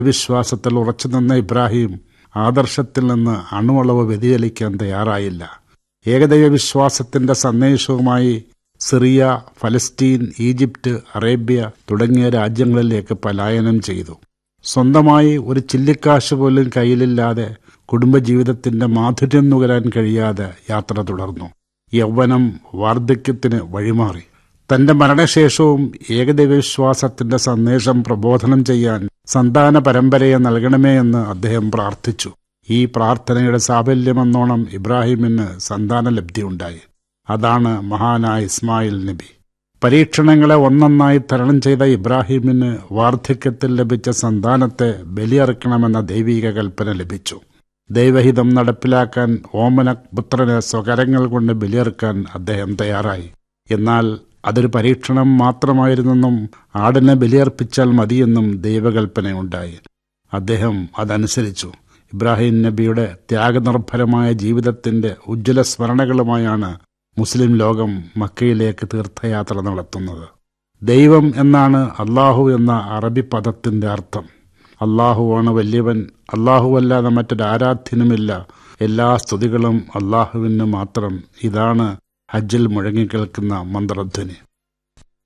വിശ്വാസത്തിൽ ഉറച്ചു നിന്ന ഇബ്രാഹിം ആദർശത്തിൽ നിന്ന് അണുവളവ് വ്യതിചലിക്കാൻ തയ്യാറായില്ല ഏകദൈവ വിശ്വാസത്തിന്റെ സന്ദേശവുമായി സിറിയ ഫലസ്തീൻ ഈജിപ്റ്റ് അറേബ്യ തുടങ്ങിയ രാജ്യങ്ങളിലേക്ക് പലായനം ചെയ്തു സ്വന്തമായി ഒരു ചില്ലിക്കാശ് പോലും കയ്യിലില്ലാതെ കുടുംബജീവിതത്തിന്റെ മാധുര്യം നുകരാൻ കഴിയാതെ യാത്ര തുടർന്നു യൗവനം വാർദ്ധക്യത്തിന് വഴിമാറി തന്റെ മരണശേഷവും ഏകദൈവവിശ്വാസത്തിന്റെ സന്ദേശം പ്രബോധനം ചെയ്യാൻ സന്താന പരമ്പരയെ നൽകണമേ എന്ന് അദ്ദേഹം പ്രാർത്ഥിച്ചു ഈ പ്രാർത്ഥനയുടെ സാഫല്യമെന്നോണം ഇബ്രാഹിമിന് സന്താനലബ്ധിയുണ്ടായി അതാണ് മഹാനായ ഇസ്മായിൽ നബി പരീക്ഷണങ്ങളെ ഒന്നൊന്നായി തരണം ചെയ്ത ഇബ്രാഹിമിന് വാർദ്ധക്യത്തിൽ ലഭിച്ച സന്താനത്തെ ബലിയറുക്കണമെന്ന ദൈവിക കൽപ്പന ലഭിച്ചു ദൈവഹിതം നടപ്പിലാക്കാൻ ഓമന പുത്രന് സ്വകരങ്ങൾ കൊണ്ട് ബലിയറുക്കാൻ അദ്ദേഹം തയ്യാറായി എന്നാൽ അതൊരു പരീക്ഷണം മാത്രമായിരുന്നെന്നും ആടിനെ ബലിയർപ്പിച്ചാൽ മതിയെന്നും ദൈവകൽപ്പനയുണ്ടായി അദ്ദേഹം അതനുസരിച്ചു ഇബ്രാഹിം നബിയുടെ ത്യാഗനിർഭരമായ ജീവിതത്തിന്റെ ഉജ്ജ്വല സ്മരണകളുമായാണ് മുസ്ലിം ലോകം മക്കയിലേക്ക് തീർത്ഥയാത്ര നടത്തുന്നത് ദൈവം എന്നാണ് അള്ളാഹു എന്ന അറബി പദത്തിന്റെ അർത്ഥം അള്ളാഹുവാണ് വലിയവൻ അല്ലാതെ മറ്റൊരു ആരാധ്യനുമില്ല എല്ലാ സ്തുതികളും അള്ളാഹുവിന് മാത്രം ഇതാണ് ഹജ്ജിൽ മുഴങ്ങിക്കേൾക്കുന്ന മന്ത്രധ്വനി